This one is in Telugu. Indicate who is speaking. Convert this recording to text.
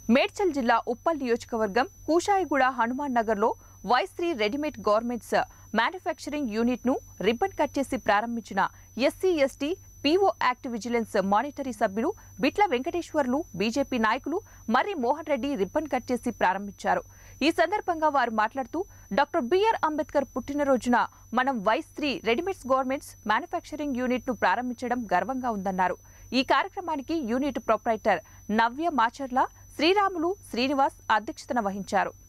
Speaker 1: మేడ్చల్ జిల్లా ఉప్పల్ నియోజకవర్గం కూషాయిగూడ హనుమాన్ నగర్లో Vaishri readymade garments manufacturing unit ను రిబ్బన్ కట్ చేసి ప్రారంభించిన SC ST PO act vigilance monitoring సభ్యులు బిట్ల వెంకటేశ్వర్లు బీజేపీ నాయకులు మర్రి మోహన్ రెడ్డి రిబ్బన్ కట్ చేసి ప్రారంభించారు ఈ సందర్భంగా వారు మాట్లాడుతూ డాక్టర్ బిఆర్ అంబేద్కర్ పుట్టినరోజున మనం vice three readymades governments manufacturing unit ను ప్రారంభించడం గర్వంగా ఉందన్నారు ఈ కార్యక్రమానికి యూనిట్ ప్రొప్రైటర్ నవ్య మాచర్ల శ్రీరాములు శ్రీనివాస్ అధ్యక్షతన వహించారు